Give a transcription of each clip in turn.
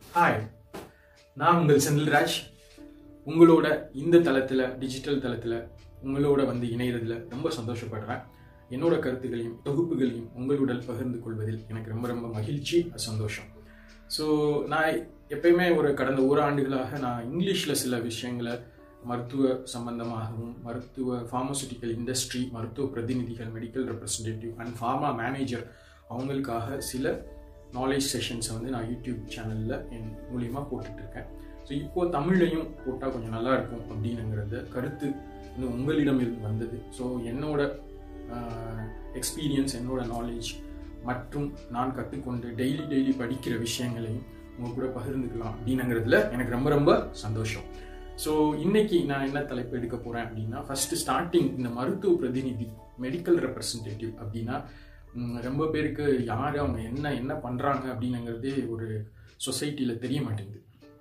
Hi நான் உங்கள் செந்தில்ராஜ் உங்களோட இந்த தளத்தில் டிஜிட்டல் தளத்தில் உங்களோட வந்து இணையறதுல ரொம்ப சந்தோஷப்படுறேன் என்னோட கருத்துக்களையும் தொகுப்புகளையும் உங்களுடன் பகிர்ந்து கொள்வதில் எனக்கு ரொம்ப ரொம்ப மகிழ்ச்சி சந்தோஷம் ஸோ நான் எப்பயுமே ஒரு கடந்த ஓராண்டுகளாக நான் இங்கிலீஷில் சில விஷயங்களை மருத்துவ சம்பந்தமாகவும் மருத்துவ ஃபார்மசூட்டிக்கல் இண்டஸ்ட்ரி மருத்துவ பிரதிநிதிகள் medical representative and pharma manager அவங்களுக்காக சில நாலேஜ் செஷன்ஸை வந்து நான் யூடியூப் சேனலில் என் மூலியமாக போட்டுட்ருக்கேன் ஸோ இப்போது தமிழ்லையும் போட்டால் கொஞ்சம் நல்லா இருக்கும் அப்படின்னுங்கிறத கருத்து வந்து உங்களிடமிருந்து வந்தது ஸோ என்னோட எக்ஸ்பீரியன்ஸ் என்னோட நாலேஜ் மற்றும் நான் கற்றுக்கொண்டு டெய்லி டெய்லி படிக்கிற விஷயங்களையும் உங்க கூட பகிர்ந்துக்கலாம் அப்படின்னுங்கிறதுல எனக்கு ரொம்ப ரொம்ப சந்தோஷம் ஸோ இன்னைக்கு நான் என்ன தலைப்பு எடுக்க போகிறேன் அப்படின்னா ஃபர்ஸ்ட் ஸ்டார்டிங் இந்த மருத்துவ பிரதிநிதி மெடிக்கல் ரெப்ரசன்டேட்டிவ் அப்படின்னா ம், ரொம்ப பேருக்கு யார் அவங்க என்ன என்ன பண்ணுறாங்க அப்படின்னுங்கிறதே ஒரு சொசைட்டியில் தெரிய மாட்டேங்குது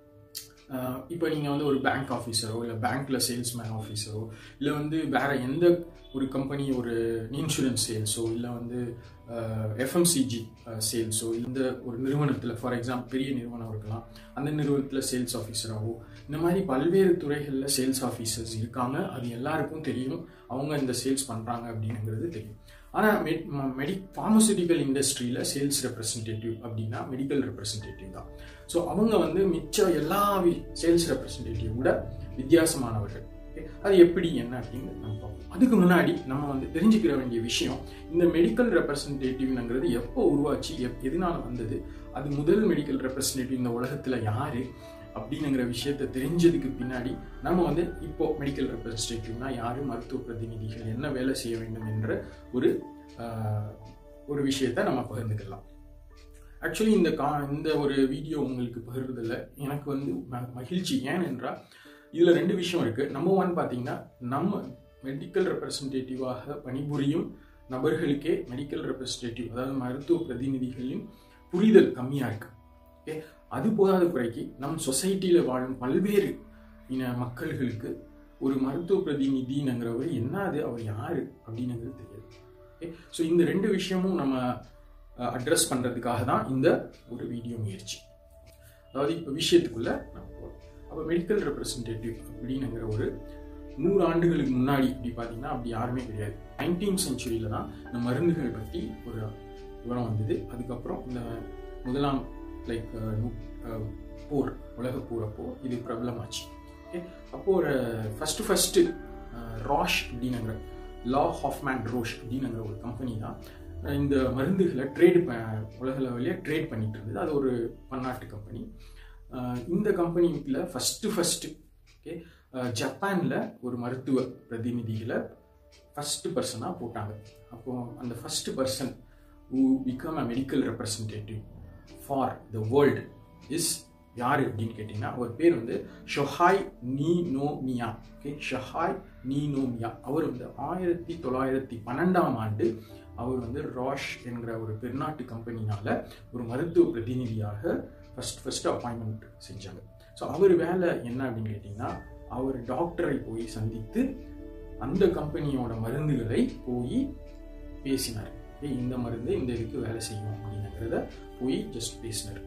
இப்போ நீங்கள் வந்து ஒரு பேங்க் ஆஃபீஸரோ இல்லை பேங்க்கில் சேல்ஸ்மேன் ஆஃபீஸரோ இல்லை வந்து வேற எந்த ஒரு கம்பெனி ஒரு இன்சூரன்ஸ் சேல்ஸோ இல்லை வந்து எஃப்எம்சிஜி சேல்ஸோ இந்த ஒரு நிறுவனத்தில் ஃபார் எக்ஸாம்பிள் பெரிய நிறுவனம் இருக்கலாம் அந்த நிறுவனத்தில் சேல்ஸ் ஆஃபீஸராகவோ இந்த மாதிரி பல்வேறு துறைகளில் சேல்ஸ் ஆஃபீஸர்ஸ் இருக்காங்க அது எல்லாருக்கும் தெரியும் அவங்க இந்த சேல்ஸ் பண்ணுறாங்க அப்படிங்கிறது தெரியும் ஆனால் மெட் மெடி ஃபார்மசூட்டிக்கல் இண்டஸ்ட்ரியில் சேல்ஸ் ரெப்ரசன்டேட்டிவ் அப்படின்னா மெடிக்கல் ரெப்ரசன்டேட்டிவ் தான் ஸோ அவங்க வந்து மிச்ச எல்லா சேல்ஸ் ரெப்ரசன்டேட்டிவ் விட வித்தியாசமானவர்கள் Okay? அது எப்படி என்ன அப்படின்னு நம்ம பார்ப்போம் அதுக்கு முன்னாடி நம்ம வந்து தெரிஞ்சுக்கிற வேண்டிய விஷயம் இந்த மெடிக்கல் ரெப்ரசன்டேட்டிவ்ங்கிறது எப்போ உருவாச்சு எப் எதனால வந்தது அது முதல் மெடிக்கல் ரெப்ரசன்டேட்டிவ் இந்த உலகத்தில் யாரு அப்படிங்கிற விஷயத்த தெரிஞ்சதுக்கு பின்னாடி நம்ம வந்து இப்போ மெடிக்கல் ரெப்ரசன்டேட்டிவ்னா யாரு மருத்துவ பிரதிநிதிகள் என்ன வேலை செய்ய வேண்டும் என்ற ஒரு ஆஹ், ஒரு விஷயத்த நம்ம பகிர்ந்துக்கலாம் ஆக்சுவலி இந்த கா இந்த ஒரு வீடியோ உங்களுக்கு பகிர்றதில்ல எனக்கு வந்து ம- மகிழ்ச்சி ஏன் என்றால் இதில் ரெண்டு விஷயம் இருக்குது நம்பர் ஒன் பார்த்தீங்கன்னா நம்ம மெடிக்கல் ரெப்ரசன்டேட்டிவாக பணிபுரியும் நபர்களுக்கே மெடிக்கல் ரெப்ரசன்டேட்டிவ் அதாவது மருத்துவ பிரதிநிதிகளின் புரிதல் கம்மியாக இருக்கு ஓகே அது போதாத குறைக்கு நம் சொசைட்டியில் வாழும் பல்வேறு இன மக்கள்களுக்கு ஒரு மருத்துவ பிரதிநிதிங்கிறவர் என்ன அது அவர் யாரு அப்படிங்கிறது தெரியாது ஓகே ஸோ இந்த ரெண்டு விஷயமும் நம்ம அட்ரஸ் பண்ணுறதுக்காக தான் இந்த ஒரு வீடியோ முயற்சி அதாவது இப்போ விஷயத்துக்குள்ள நம்ம போகிறோம் அப்போ மெடிக்கல் ரெப்ரசன்டேட்டிவ் அப்படிங்கிற ஒரு நூறு ஆண்டுகளுக்கு முன்னாடி இப்படி பார்த்தீங்கன்னா அப்படி யாருமே கிடையாது நைன்டீன் செஞ்சுரியில் தான் இந்த மருந்துகள் பற்றி ஒரு விவரம் வந்தது அதுக்கப்புறம் இந்த முதலாம் லைக் போர் உலக போர் அப்போ இது பிரபலமாச்சு ஓகே அப்போ ஒரு ஃபஸ்ட்டு ஃபஸ்ட்டு ராஷ் அப்படிங்கிற லா ஹாஃப்மேன் ரோஷ் அப்படிங்கிற ஒரு கம்பெனி தான் அஹ் இந்த மருந்துகளை ட்ரேடு உலக லெவலில் ட்ரேட் பண்ணிட்டு இருந்தது அது ஒரு பன்னாட்டு கம்பெனி இந்த கம்பெனியில் ஃபஸ்ட்டு ஃபஸ்ட்டு ஓகே ஜப்பானில் ஒரு மருத்துவ பிரதிநிதிகளை ஃபஸ்ட்டு பர்சனாக போட்டாங்க அப்போ அந்த first person who become a medical representative for the world is யார் அப்படின்னு கேட்டிங்கன்னா அவர் பேர் வந்து ஷொஹாய் நீ நோ மியா ஓகே ஷொஹாய் நீ நோ மியா அவர் வந்து ஆயிரத்தி தொள்ளாயிரத்தி பன்னெண்டாம் ஆண்டு அவர் வந்து ராஷ் என்கிற ஒரு பெருநாட்டு கம்பெனினால ஒரு மருத்துவ பிரதிநிதியாக ஃபர்ஸ்ட் ஃபர்ஸ்ட் அப்பாயின்மெண்ட் செஞ்சாங்க ஸோ அவர் வேலை என்ன அப்படின்னு கேட்டிங்கன்னா அவர் டாக்டரை போய் சந்தித்து அந்த கம்பெனியோட மருந்துகளை போய் பேசினார் ஏய், இந்த மருந்து இந்த இதுக்கு வேலை செய்யும் அப்படிங்கிறத போய் ஜஸ்ட் பேசினார்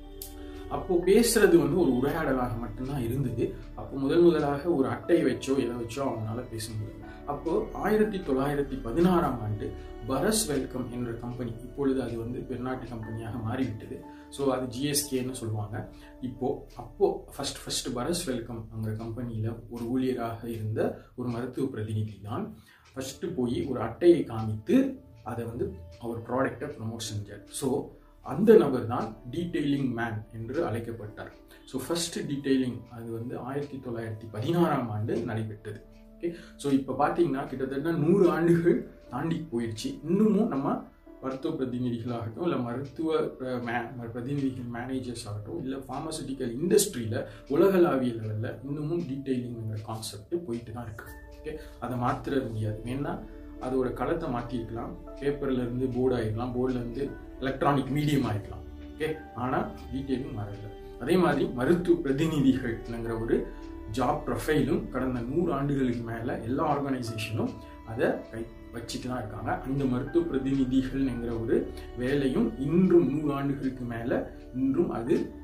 அப்போ பேசுறது வந்து ஒரு உரையாடலாக மட்டும்தான் இருந்தது அப்போ முதல் முதலாக ஒரு அட்டை வச்சோ எதை வச்சோ அவங்களால பேச முடியும் அப்போ ஆயிரத்தி தொள்ளாயிரத்தி பதினாறாம் ஆண்டு பரஸ் வெல்கம் என்ற கம்பெனி இப்பொழுது அது வந்து பெருநாட்டு கம்பெனியாக மாறிவிட்டது ஸோ அது ஜிஎஸ்கேன்னு சொல்லுவாங்க இப்போ அப்போ ஃபர்ஸ்ட் ஃபர்ஸ்ட் பரஸ் வெல்கம் அங்கிற கம்பெனியில் ஒரு ஊழியராக இருந்த ஒரு மருத்துவ பிரதிநிதி தான் ஃபர்ஸ்ட் போய் ஒரு அட்டையை காமித்து அதை வந்து அவர் ப்ராடக்டை ப்ரமோட் செஞ்சார் ஸோ அந்த நபர் தான் டீட்டெயிலிங் மேன் என்று அழைக்கப்பட்டார் ஸோ ஃபர்ஸ்ட் டீட்டெயிலிங் அது வந்து ஆயிரத்தி தொள்ளாயிரத்தி பதினாறாம் ஆண்டு நடைபெற்றது ஓகே ஸோ இப்போ பார்த்தீங்கன்னா கிட்டத்தட்ட நூறு ஆண்டுகள் தாண்டி போயிடுச்சு இன்னமும் நம்ம மருத்துவ பிரதிநிதிகளாகட்டும் இல்லை மருத்துவ அஹ், மே- பிரதிநிதிகள் மேனேஜர்ஸ் ஆகட்டும் இல்லை ஃபார்மசூட்டிக்கல் இண்டஸ்ட்ரியில் உலகளாவிய லெவலில் இன்னமும் டீட்டெயிலிங்கிற கான்செப்ட் போயிட்டு தான் இருக்கு ஓகே அதை மாற்ற முடியாது ஏன்னா அதோட களத்தை மாற்றிருக்கலாம் பேப்பர்ல இருந்து போர்டு ஆகிருக்கலாம் போர்டில் இருந்து எலக்ட்ரானிக் மீடியம் ஆகிருக்கலாம் ஓகே ஆனால் டீட்டெயிலிங் மாறல அதே மாதிரி மருத்துவ பிரதிநிதிகள்ங்கிற ஒரு ஜாப் ப்ரொஃபைலும் கடந்த நூறு ஆண்டுகளுக்கு மேலே எல்லா ஆர்கனைசேஷனும் அதை கை வச்சுட்டு தான் இருக்காங்க அந்த மருத்துவ பிரதிநிதிகள்ங்கிற ஒரு வேலையும் இன்றும் நூறு ஆண்டுகளுக்கு மேலே இன்றும் அது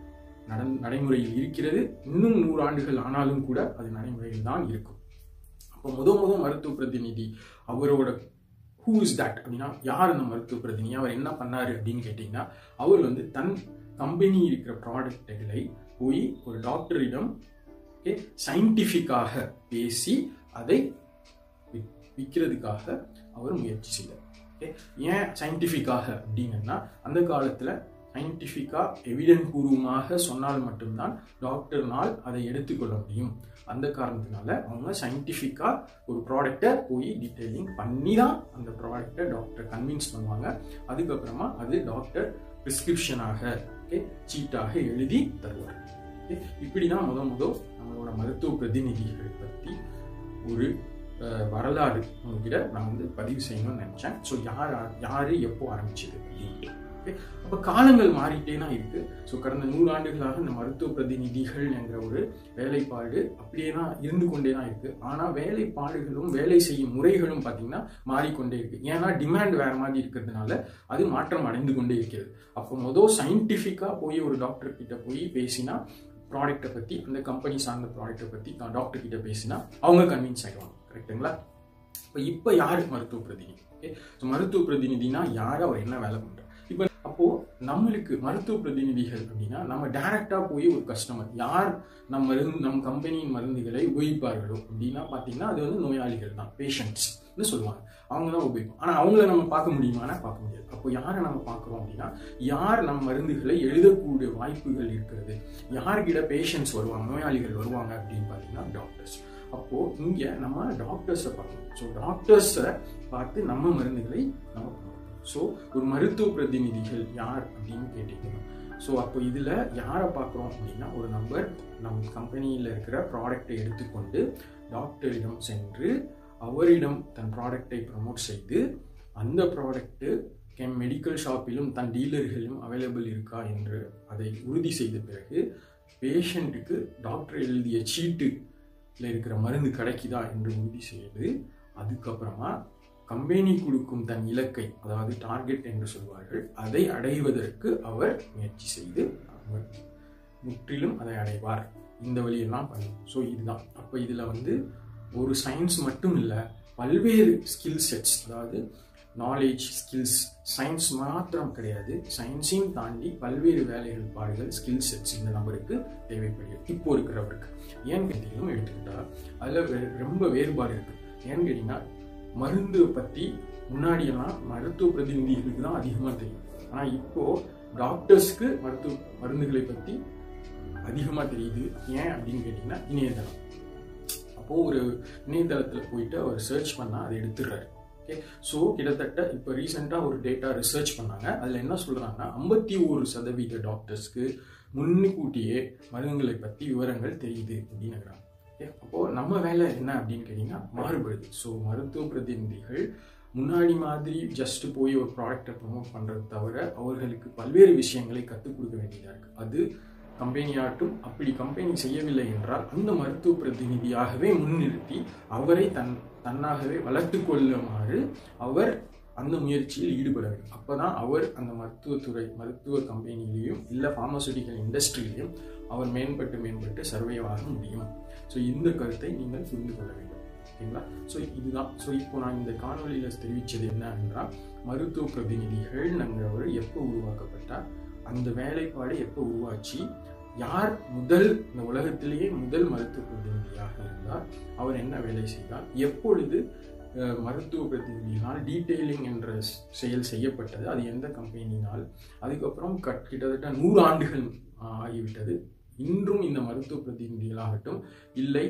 நடன் நடைமுறையில் இருக்கிறது இன்னும் நூறு ஆண்டுகள் ஆனாலும் கூட அது நடைமுறையில் தான் இருக்கும் அப்போ முத முத மருத்துவ பிரதிநிதி அவரோட ஹூ இஸ் தட் அப்படின்னா யார் அந்த மருத்துவ பிரதிநிதி அவர் என்ன பண்ணாரு அப்படின்னு கேட்டிங்கன்னா அவர் வந்து தன் கம்பெனி இருக்கிற ப்ராடக்ட்களை போய் ஒரு டாக்டரிடம் ஓகே சயின்டிஃபிக்காக பேசி அதை விக்- விற்கிறதுக்காக அவர் முயற்சி செய்தார் ஓகே ஏன் சயின்டிஃபிக்காக அப்படிங்கன்னா அந்த காலத்தில் சயின்டிஃபிக்காக எவிடன்ட் பூர்வமாக சொன்னால் மட்டும்தான் டாக்டர்னால் அதை எடுத்துக்கொள்ள முடியும் அந்த காரணத்தினால அவங்க சயின்டிஃபிக்காக ஒரு ப்ராடக்டை போய் டீட்டெயிலிங் பண்ணி தான் அந்த ப்ராடக்டை டாக்டர் கன்வின்ஸ் பண்ணுவாங்க அதுக்கப்புறமா அது டாக்டர் ப்ரிஸ்கிரிப்ஷனாக ஓகே சீட்டாக எழுதி தருவார் ஓகே இப்படி தான் முத முத நம்மளோட மருத்துவ பிரதிநிதிகளை பற்றி ஒரு அஹ், வரலாறு உங்ககிட்ட நான் வந்து பதிவு செய்யணும்னு நினச்சேன் ஸோ யார் யார் எப்போ ஆரம்பிச்சது அப்படின்ட்டு ஓகே அப்போ காலங்கள் மாறிட்டே தான் இருக்கு ஸோ கடந்த நூறாண்டுகளாக இந்த மருத்துவ பிரதிநிதிகள் என்ற ஒரு வேலைப்பாடு அப்படியே தான் இருந்து கொண்டே தான் இருக்கு ஆனால் வேலைப்பாடுகளும் வேலை செய்யும் முறைகளும் பார்த்தீங்கன்னா மாறிக்கொண்டே இருக்கு ஏன்னா டிமாண்ட் வேற மாதிரி இருக்கிறதுனால அது மாற்றம் அடைந்து கொண்டே இருக்கிறது அப்போ மொதல் சயின்டிஃபிக்காக போய் ஒரு டாக்டர் கிட்ட போய் பேசினா ப்ராடக்ட்டை பற்றி அந்த கம்பெனி சார்ந்த ப்ராடக்ட்டை பற்றி நான் டாக்டர் கிட்ட பேசினா அவங்க கன்வின்ஸ் ஆகிடுவாங்க கரெக்டுங்களா இப்போ இப்போ யார் மருத்துவ பிரதிநிதி ஓகே ஸோ மருத்துவ பிரதிநிதினா யார் அவர் என்ன வேலை பண்ணுறார் இப்போ அப்போ நம்மளுக்கு மருத்துவ பிரதிநிதிகள் அப்படின்னா நம்ம டைரக்டா போய் ஒரு கஸ்டமர் யார் நம்ம மருந்து நம் கம்பெனியின் மருந்துகளை உபயோகிப்பார்களோ அப்படின்னா பார்த்தீங்கன்னா அது வந்து நோயாளிகள் தான் பேஷண்ட்ஸ்னு சொல்லுவாங்க அவங்க தான் உபயோகிப்போம் ஆனால் அவங்கள நம்ம பார்க்க முடியுமானா பார்க்க முடியாது அப்போ யாரை நம்ம பார்க்குறோம் அப்படின்னா யார் நம் மருந்துகளை எழுதக்கூடிய வாய்ப்புகள் இருக்கிறது யார்கிட்ட பேஷண்ட்ஸ் வருவாங்க நோயாளிகள் வருவாங்க அப்படின்னு பார்த்தீங்கன்னா டாக்டர்ஸ் அப்போ இங்க நம்ம டாக்டர்ஸை பார்க்கணும் ஸோ டாக்டர்ஸை பார்த்து நம்ம மருந்துகளை நம்ம பண்ணணும் ஸோ ஒரு மருத்துவ பிரதிநிதிகள் யார் அப்படின்னு கேட்டீங்கன்னா ஸோ அப்போ இதில் யாரை பார்க்குறோம் அப்படின்னா ஒரு நம்பர் நம் கம்பெனியில் இருக்கிற ப்ராடக்டை எடுத்துக்கொண்டு டாக்டரிடம் சென்று அவரிடம் தன் ப்ராடக்டை ப்ரமோட் செய்து அந்த ப்ராடக்ட்டு கெம் மெடிக்கல் ஷாப்பிலும் தன் டீலர்களிலும் அவைலபிள் இருக்கா என்று அதை உறுதி செய்த பிறகு பேஷண்ட்டுக்கு டாக்டர் எழுதிய சீட்டுல இருக்கிற மருந்து கிடைக்குதா என்று உறுதி செய்து அதுக்கப்புறமா கம்பெனி கொடுக்கும் தன் இலக்கை அதாவது டார்கெட் என்று சொல்வார்கள் அதை அடைவதற்கு அவர் முயற்சி செய்து அவர் முற்றிலும் அதை அடைவார் இந்த வழியெல்லாம் பண்ணும் ஸோ இதுதான் அப்போ இதில் வந்து ஒரு சயின்ஸ் மட்டும் இல்லை பல்வேறு ஸ்கில் செட்ஸ் அதாவது நாலேஜ் ஸ்கில்ஸ் சயின்ஸ் மாத்திரம் கிடையாது சயின்ஸையும் தாண்டி பல்வேறு வேலைகள் பாடுகள் ஸ்கில் செட்ஸ் இந்த நபருக்கு தேவைப்படுகிறது இப்போ இருக்கிறவருக்கு ஏன்னு கேட்டீங்கன்னா எடுத்துக்கிட்டா அதில் ரொம்ப வேறுபாடு இருக்கு ஏன்னு கேட்டிங்கன்னா மருந்து பற்றி முன்னாடியெல்லாம் மருத்துவ பிரதிநிதிகளுக்கு தான் அதிகமாக தெரியும் ஆனால் இப்போ டாக்டர்ஸ்க்கு மருத்துவ மருந்துகளை பற்றி அதிகமாக தெரியுது ஏன் அப்படின்னு கேட்டிங்கன்னா இணையதளம் அப்போது ஒரு இணையதளத்தில் போயிட்டு அவர் சர்ச் பண்ணால் அதை எடுத்துடுறாரு ஓகே ஸோ கிட்டத்தட்ட இப்போ ரீசெண்டாக ஒரு டேட்டா ரிசர்ச் பண்ணாங்க அதில் என்ன சொல்கிறாங்கன்னா ஐம்பத்தி ஒரு சதவீத டாக்டர்ஸ்க்கு முன்கூட்டியே மருந்துகளை பற்றி விவரங்கள் தெரியுது அப்படின்னுறாங்க ஓகே அப்போது நம்ம வேலை என்ன அப்படின்னு கேட்டிங்கன்னா மாறுபடுது ஸோ மருத்துவ பிரதிநிதிகள் முன்னாடி மாதிரி ஜஸ்ட் போய் ஒரு ப்ராடக்டை ப்ரமோட் பண்ணுறது தவிர அவர்களுக்கு பல்வேறு விஷயங்களை கற்றுக் கொடுக்க வேண்டியதாக இருக்குது அது கம்பெனியாட்டும் அப்படி கம்பெனி செய்யவில்லை என்றால் அந்த மருத்துவ பிரதிநிதியாகவே முன்னிறுத்தி அவரை தன் தன்னாகவே வளர்த்து கொள்ளுமாறு அவர் அந்த முயற்சியில் ஈடுபட வேண்டும் அப்போ தான் அவர் அந்த மருத்துவத்துறை மருத்துவ கம்பெனிலையும் இல்லை ஃபார்மசூட்டிக்கல் இண்டஸ்ட்ரியிலையும் அவர் மேம்பட்டு மேம்பட்டு சர்வைவ் ஆக முடியும் ஸோ இந்த கருத்தை நீங்கள் புரிந்து கொள்ள வேண்டும் ஓகேங்களா ஸோ இதுதான் ஸோ இப்போ நான் இந்த காணொலியில் தெரிவித்தது என்ன என்றால் மருத்துவ பிரதிநிதிகள்ங்கிறவர் எப்போ உருவாக்கப்பட்டால் அந்த வேலைப்பாடு எப்போ உருவாச்சு யார் முதல் இந்த உலகத்திலேயே முதல் மருத்துவ பிரதிநிதியாக இருந்தார் அவர் என்ன வேலை செய்தார் எப்பொழுது அஹ், மருத்துவ பிரதிநிதியினால் டீட்டெயிலிங் என்ற ஸ்- செயல் செய்யப்பட்டது அது எந்த கம்பெனினால் அதுக்கப்புறம் கட் கிட்டத்தட்ட நூறு ஆண்டுகள் ஆஹ், ஆகிவிட்டது இன்றும் இந்த மருத்துவ பிரதிநிதிகளாகட்டும் இல்லை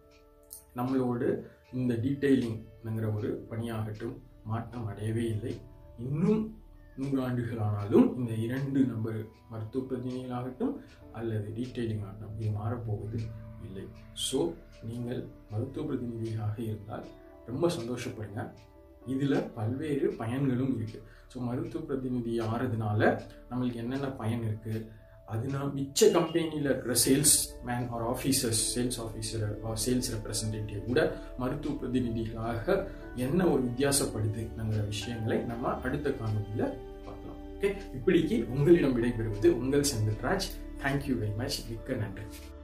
நம்மளோடு இந்த டீட்டெயிலிங்ங்கிற ஒரு பணியாகட்டும் மாற்றம் அடையவே இல்லை இன்னும் நூறு ஆண்டுகள் ஆனாலும் இந்த இரண்டு நபர் மருத்துவ பிரதிநிதிகளாகட்டும் அல்லது டீட்டெயிலிங் ஆகட்டும் இது மாறப்போவது இல்லை ஸோ நீங்கள் மருத்துவ பிரதிநிதியாக இருந்தால் ரொம்ப சந்தோஷப்படுங்க இதில் பல்வேறு பயன்களும் இருக்குது ஸோ மருத்துவ பிரதிநிதி ஆறதுனால நம்மளுக்கு என்னென்ன பயன் இருக்குது அதுனா மிச்ச கம்பெனியில் இருக்கிற salesman or officers sales officer or sales representative கூட மருத்துவ பிரதிநிதிகளாக என்ன ஒரு வித்தியாசப்படுதுங்கிற விஷயங்களை நம்ம அடுத்த காணொலியில் பார்க்கலாம் ஓகே இப்படிக்கு உங்களிடம் விடைபெறுவது உங்கள் செந்தில்ராஜ் தேங்க்யூ வெரி மச் மிக்க நன்றி